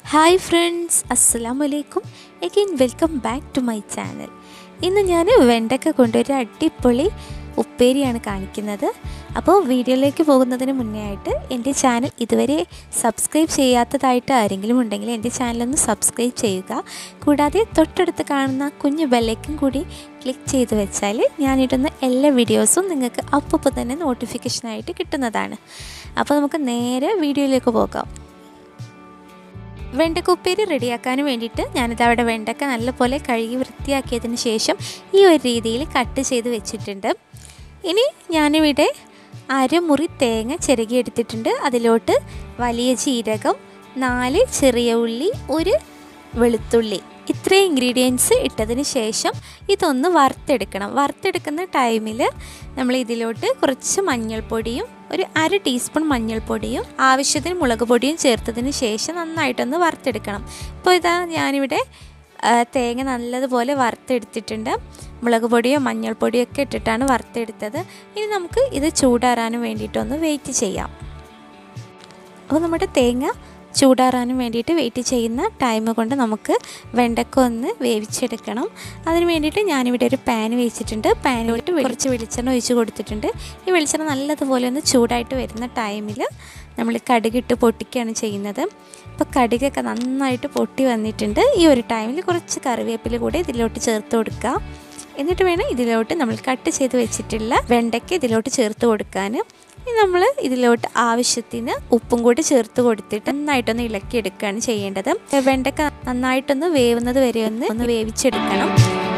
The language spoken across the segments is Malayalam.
ഹായ് ഫ്രണ്ട്സ് അസ്സലാമു അലൈക്കും again welcome back to my channel ഇന്ന് ഞാൻ വെണ്ടക്ക കൊണ്ടൊരു അടിപൊളി ഉപ്പേരിയാണ് കാണിക്കുന്നത് അപ്പോൾ വീഡിയോയിലേക്ക് പോകുന്നതിന് മുന്നേ ആയിട്ട് എൻ്റെ ചാനൽ ഇതുവരെ സബ്സ്ക്രൈബ് ചെയ്യാത്തതായിട്ട് ആരെങ്കിലും ഉണ്ടെങ്കിൽ എൻ്റെ ചാനലൊന്ന് സബ്സ്ക്രൈബ് ചെയ്യുക കൂടാതെ തൊട്ടടുത്ത് കാണുന്ന കുഞ്ഞു ബെല്ലൈക്കും കൂടി ക്ലിക്ക് ചെയ്ത് വെച്ചാൽ ഞാനിടുന്ന എല്ലാ വീഡിയോസും നിങ്ങൾക്ക് അപ്പോൾ തന്നെ നോട്ടിഫിക്കേഷനായിട്ട് കിട്ടുന്നതാണ് അപ്പോൾ നമുക്ക് നേരെ വീഡിയോയിലേക്ക് പോകാം വെണ്ടക്ക ഉപ്പേരി റെഡിയാക്കാൻ വേണ്ടിയിട്ട് ഞാനിത് അവിടെ വെണ്ടക്ക നല്ലപോലെ കഴുകി വൃത്തിയാക്കിയതിന് ശേഷം ഈ ഒരു രീതിയിൽ കട്ട് ചെയ്ത് വെച്ചിട്ടുണ്ട് ഇനി ഞാനിവിടെ അരമുറി തേങ്ങ ചിരകി എടുത്തിട്ടുണ്ട് അതിലോട്ട് വലിയ ജീരകം നാല് ചെറിയ ഉള്ളി ഒരു വെളുത്തുള്ളി ഇത്രയും ഇൻഗ്രീഡിയൻസ് ഇട്ടതിന് ശേഷം ഇതൊന്ന് വറുത്തെടുക്കണം വറുത്തെടുക്കുന്ന ടൈമിൽ നമ്മൾ ഇതിലോട്ട് കുറച്ച് മഞ്ഞൾപ്പൊടിയും ഒരു അര ടീസ്പൂൺ മഞ്ഞൾപ്പൊടിയും ആവശ്യത്തിന് മുളക് പൊടിയും ചേർത്തതിന് ശേഷം നന്നായിട്ടൊന്ന് വറുത്തെടുക്കണം ഇപ്പോൾ ഇതാ ഞാനിവിടെ തേങ്ങ നല്ലതുപോലെ വറുത്തെടുത്തിട്ടുണ്ട് മുളക് പൊടിയോ മഞ്ഞൾപ്പൊടിയോ ഒക്കെ ഇട്ടിട്ടാണ് വറുത്തെടുത്തത് ഇനി നമുക്ക് ഇത് ചൂടാറാനും വേണ്ടിയിട്ടൊന്ന് വെയിറ്റ് ചെയ്യാം അപ്പോൾ നമ്മുടെ തേങ്ങ ചൂടാറാനും വേണ്ടിയിട്ട് വെയിറ്റ് ചെയ്യുന്ന ടൈം കൊണ്ട് നമുക്ക് വെണ്ടക്ക ഒന്ന് വേവിച്ചെടുക്കണം അതിന് വേണ്ടിയിട്ട് ഞാനിവിടെ ഒരു പാൻ വെച്ചിട്ടുണ്ട് പാനിലോട്ട് കുറച്ച് വെളിച്ചെണ്ണ ഒഴിച്ച് കൊടുത്തിട്ടുണ്ട് ഈ വെളിച്ചെണ്ണ നല്ലതുപോലെ ഒന്ന് ചൂടായിട്ട് വരുന്ന ടൈമിൽ നമ്മൾ കടുകിട്ട് പൊട്ടിക്കുകയാണ് ചെയ്യുന്നത് അപ്പോൾ കടുകൊക്കെ നന്നായിട്ട് പൊട്ടി വന്നിട്ടുണ്ട് ഈ ഒരു ടൈമിൽ കുറച്ച് കറിവേപ്പില കൂടെ ഇതിലോട്ട് ചേർത്ത് കൊടുക്കുക എന്നിട്ട് വേണം ഇതിലോട്ട് നമ്മൾ കട്ട് ചെയ്ത് വെച്ചിട്ടുള്ള വെണ്ടയ്ക്ക് ഇതിലോട്ട് ചേർത്ത് കൊടുക്കാൻ ഇനി നമ്മൾ ഇതിലോട്ട് ആവശ്യത്തിന് ഉപ്പും കൂടി ചേർത്ത് കൊടുത്തിട്ട് നന്നായിട്ടൊന്ന് ഇളക്കിയെടുക്കുകയാണ് ചെയ്യേണ്ടത് വെണ്ടയ്ക്ക നന്നായിട്ടൊന്ന് വേവുന്നത് വരെ ഒന്ന് ഒന്ന് വേവിച്ചെടുക്കണം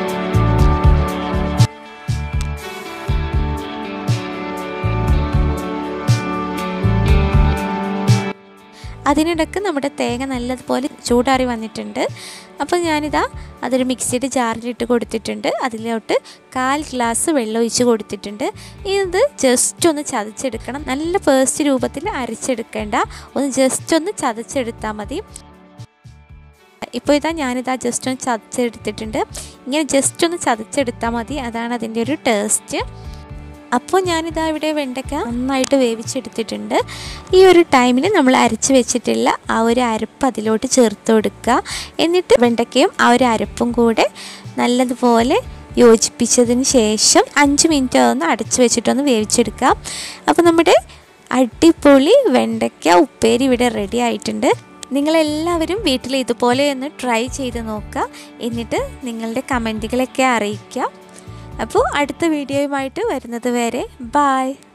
അതിനിടക്ക് നമ്മുടെ തേങ്ങ നല്ലതുപോലെ ചൂടാറി വന്നിട്ടുണ്ട് അപ്പോൾ ഞാനിതാ അതൊരു മിക്സിയുടെ ജാറിലിട്ട് കൊടുത്തിട്ടുണ്ട് അതിലോട്ട് കാൽ ഗ്ലാസ് വെള്ളം ഒഴിച്ച് കൊടുത്തിട്ടുണ്ട് ഇത് ജസ്റ്റ് ഒന്ന് ചതച്ചെടുക്കണം നല്ല പേസ്റ്റ് രൂപത്തിൽ അരച്ചെടുക്കേണ്ട ഒന്ന് ജസ്റ്റ് ഒന്ന് ചതച്ചെടുത്താൽ മതി ഇപ്പോൾ ഇതാ ഞാനിതാ ജസ്റ്റ് ഒന്ന് ചതച്ചെടുത്തിട്ടുണ്ട് ഇങ്ങനെ ജസ്റ്റ് ഒന്ന് ചതച്ചെടുത്താൽ മതി അതാണ് അതിൻ്റെ ഒരു ടേസ്റ്റ് അപ്പോൾ ഞാനിതാ ഇവിടെ വെണ്ടയ്ക്ക നന്നായിട്ട് വേവിച്ചെടുത്തിട്ടുണ്ട് ഈ ഒരു ടൈമിൽ നമ്മൾ അരച്ച് വെച്ചിട്ടുള്ള ആ ഒരു അരപ്പ് അതിലോട്ട് ചേർത്ത് കൊടുക്കുക എന്നിട്ട് വെണ്ടയ്ക്കയും ആ ഒരു അരപ്പും കൂടെ നല്ലതുപോലെ യോജിപ്പിച്ചതിന് ശേഷം അഞ്ച് മിനിറ്റ് ഒന്ന് അടച്ച് വെച്ചിട്ടൊന്ന് വേവിച്ചെടുക്കുക അപ്പോൾ നമ്മുടെ അടിപൊളി വെണ്ടയ്ക്ക ഉപ്പേരി ഇവിടെ റെഡി ആയിട്ടുണ്ട് നിങ്ങളെല്ലാവരും വീട്ടിൽ ഇതുപോലെ ഒന്ന് ട്രൈ ചെയ്ത് നോക്കുക എന്നിട്ട് നിങ്ങളുടെ കമൻറ്റുകളൊക്കെ അറിയിക്കുക അപ്പോൾ അടുത്ത വീഡിയോയുമായിട്ട് വരുന്നത് വരെ ബായ്